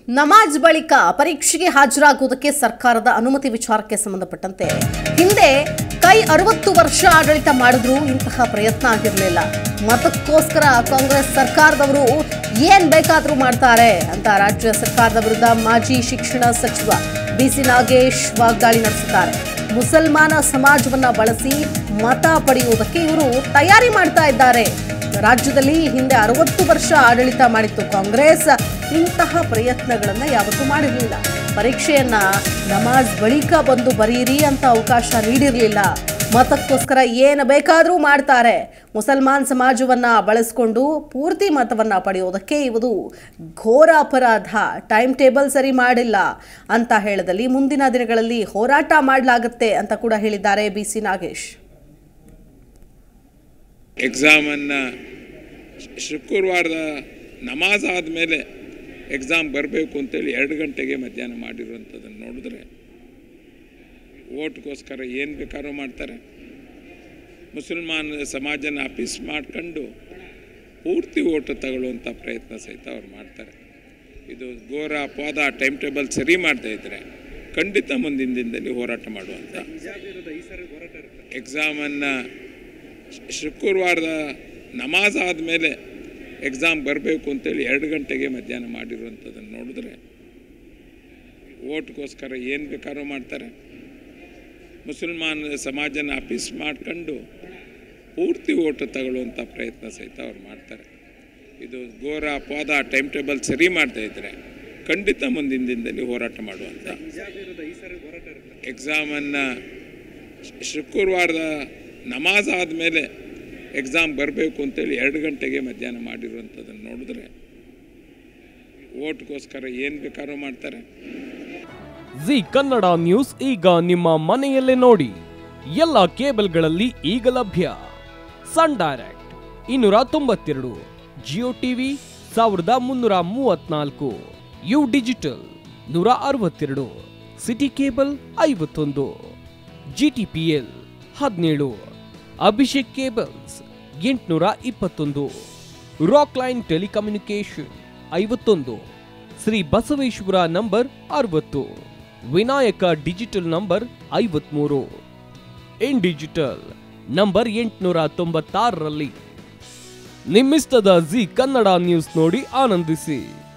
ನಮಾಜ್ ಬಳಿಕ ಪರೀಕ್ಷೆಗೆ ಹಾಜರಾಗುವುದಕ್ಕೆ ಸರ್ಕಾರದ ಅನುಮತಿ ವಿಚಾರಕ್ಕೆ ಸಂಬಂಧಪಟ್ಟಂತೆ ಹಿಂದೆ ಕೈ ಅರವತ್ತು ವರ್ಷ ಆಡಳಿತ ಮಾಡಿದ್ರೂ ಇಂತಹ ಪ್ರಯತ್ನ ಆಗಿರಲಿಲ್ಲ ಮತಕ್ಕೋಸ್ಕರ ಕಾಂಗ್ರೆಸ್ ಸರ್ಕಾರದವರು ಏನ್ ಬೇಕಾದ್ರೂ ಮಾಡ್ತಾರೆ ಅಂತ ರಾಜ್ಯ ಸರ್ಕಾರದ ವಿರುದ್ಧ ಮಾಜಿ ಶಿಕ್ಷಣ ಸಚಿವ ಬಿಸಿ ನಾಗೇಶ್ ವಾಗ್ದಾಳಿ ನಡೆಸಿದ್ದಾರೆ ಮುಸಲ್ಮಾನ ಸಮಾಜವನ್ನ ಬಳಸಿ ಮತ ಪಡೆಯುವುದಕ್ಕೆ ಇವರು ತಯಾರಿ ಮಾಡ್ತಾ ಇದ್ದಾರೆ ರಾಜ್ಯದಲ್ಲಿ ಹಿಂದೆ ಅರವತ್ತು ವರ್ಷ ಆಡಳಿತ ಮಾಡಿತ್ತು ಕಾಂಗ್ರೆಸ್ ಇಂತಹ ಪ್ರಯತ್ನಗಳನ್ನ ಯಾವತ್ತೂ ಮಾಡಿರಲಿಲ್ಲ ಪರೀಕ್ಷೆಯನ್ನ ನಮಾಜ್ ಬಳಿಕ ಬಂದು ಬರೀರಿ ಅಂತ ಅವಕಾಶ ನೀಡಿರಲಿಲ್ಲ ಮತಕ್ಕೋಸ್ಕರ ಏನು ಬೇಕಾದರೂ ಮಾಡ್ತಾರೆ ಮುಸಲ್ಮಾನ್ ಸಮಾಜವನ್ನ ಬಳಸ್ಕೊಂಡು ಪೂರ್ತಿ ಮತವನ್ನ ಪಡೆಯೋದಕ್ಕೆ ಇವುದು ಘೋರ ಅಪರಾಧ ಟೈಮ್ ಟೇಬಲ್ ಸರಿ ಮಾಡಿಲ್ಲ ಅಂತ ಹೇಳದಲ್ಲಿ ಮುಂದಿನ ದಿನಗಳಲ್ಲಿ ಹೋರಾಟ ಮಾಡಲಾಗುತ್ತೆ ಅಂತ ಕೂಡ ಹೇಳಿದ್ದಾರೆ ಬಿ ಸಿ ನಾಗೇಶ್ ಎಕ್ಸಾಮನ್ನು ಶುಕ್ರವಾರದ ನಮಾಜ್ ಆದಮೇಲೆ ಎಕ್ಸಾಮ್ ಬರಬೇಕು ಅಂತೇಳಿ ಎರಡು ಗಂಟೆಗೆ ಮಧ್ಯಾಹ್ನ ಮಾಡಿರುವಂಥದ್ದನ್ನು ನೋಡಿದ್ರೆ ಓಟ್ಗೋಸ್ಕರ ಏನು ಬೇಕಾದ್ರೂ ಮಾಡ್ತಾರೆ ಮುಸಲ್ಮಾನ್ ಸಮಾಜನ ಅಪೀಸ್ ಮಾಡ್ಕೊಂಡು ಪೂರ್ತಿ ಓಟು ತಗೊಳ್ಳುವಂಥ ಪ್ರಯತ್ನ ಸಹಿತ ಅವ್ರು ಮಾಡ್ತಾರೆ ಇದು ಘೋರ ಅಪವಾದ ಟೈಮ್ ಟೇಬಲ್ ಸರಿ ಮಾಡ್ತಾ ಇದ್ದರೆ ಖಂಡಿತ ಮುಂದಿನ ದಿನದಲ್ಲಿ ಹೋರಾಟ ಮಾಡುವಂಥ ಎಕ್ಸಾಮನ್ನು ಶುಕ್ರವಾರದ ನಮಾಜ್ ಆದಮೇಲೆ ಎಕ್ಸಾಮ್ ಬರಬೇಕು ಅಂತೇಳಿ ಎರಡು ಗಂಟೆಗೆ ಮಧ್ಯಾಹ್ನ ಮಾಡಿರುವಂಥದ್ದನ್ನು ನೋಡಿದ್ರೆ ಓಟ್ಗೋಸ್ಕರ ಏನು ಬೇಕಾದ್ರೂ ಮಾಡ್ತಾರೆ ಮುಸಲ್ಮಾನ್ ಸಮಾಜನ ಅಪೀಸ್ ಮಾಡ್ಕೊಂಡು ಪೂರ್ತಿ ಓಟು ತಗೊಳ್ಳುವಂಥ ಪ್ರಯತ್ನ ಸಹಿತ ಅವ್ರು ಮಾಡ್ತಾರೆ ಇದು ಘೋರ ಅಪವಾದ ಟೈಮ್ ಟೇಬಲ್ ಸರಿ ಮಾಡ್ತಾ ಇದ್ದರೆ ಖಂಡಿತ ಮುಂದಿನ ದಿನದಲ್ಲಿ ಹೋರಾಟ ಮಾಡುವಂಥ ಎಕ್ಸಾಮನ್ನು ಶುಕ್ರವಾರದ ನಮಾಜ್ ಆದಮೇಲೆ ಎಕ್ಸಾಮ್ ಬರಬೇಕು ಅಂತೇಳಿ ಎರಡು ಗಂಟೆಗೆ ಮಧ್ಯಾಹ್ನ ಮಾಡಿರುವಂಥದ್ದನ್ನು ನೋಡಿದ್ರೆ ಓಟ್ಗೋಸ್ಕರ ಏನು ಬೇಕಾದ್ರೂ ಮಾಡ್ತಾರೆ ಜಿ ಕನ್ನಡ ನ್ಯೂಸ್ ಈಗ ನಿಮ್ಮ ಮನೆಯಲ್ಲೇ ನೋಡಿ ಎಲ್ಲ ಕೇಬಲ್ಗಳಲ್ಲಿ ಈಗ ಲಭ್ಯ ಸನ್ ಡೈರೆಕ್ಟ್ ಇನ್ನೂರ ತೊಂಬತ್ತೆರಡು ಜಿಯೋ ಟಿವಿ ಸಾವಿರದ ಮುನ್ನೂರ ಮೂವತ್ನಾಲ್ಕು ಯು ಡಿಜಿಟಲ್ ನೂರ ಅರವತ್ತೆರಡು ಸಿಟಿ ಕೇಬಲ್ ಐವತ್ತೊಂದು ಜಿಟಿಪಿಎಲ್ ಹದಿನೇಳು ಅಭಿಷೇಕ್ ಕೇಬಲ್ಸ್ ಎಂಟುನೂರ ಇಪ್ಪತ್ತೊಂದು ರಾಕ್ ಲೈನ್ ಟೆಲಿಕಮ್ಯುನಿಕೇಶನ್ ಐವತ್ತೊಂದು ಶ್ರೀ ಬಸವೇಶ್ವರ ನಂಬರ್ ಅರವತ್ತು ವಿನಾಯಕ ಡಿಜಿಟಲ್ ನಂಬರ್ ಐವತ್ಮೂರು ಇನ್ ಡಿಜಿಟಲ್ ನಂಬರ್ ಎಂಟುನೂರ ತೊಂಬತ್ತಾರರಲ್ಲಿ ನಿಮ್ಮಿಸ್ತದ ಜಿ ಕನ್ನಡ ನ್ಯೂಸ್ ನೋಡಿ ಆನಂದಿಸಿ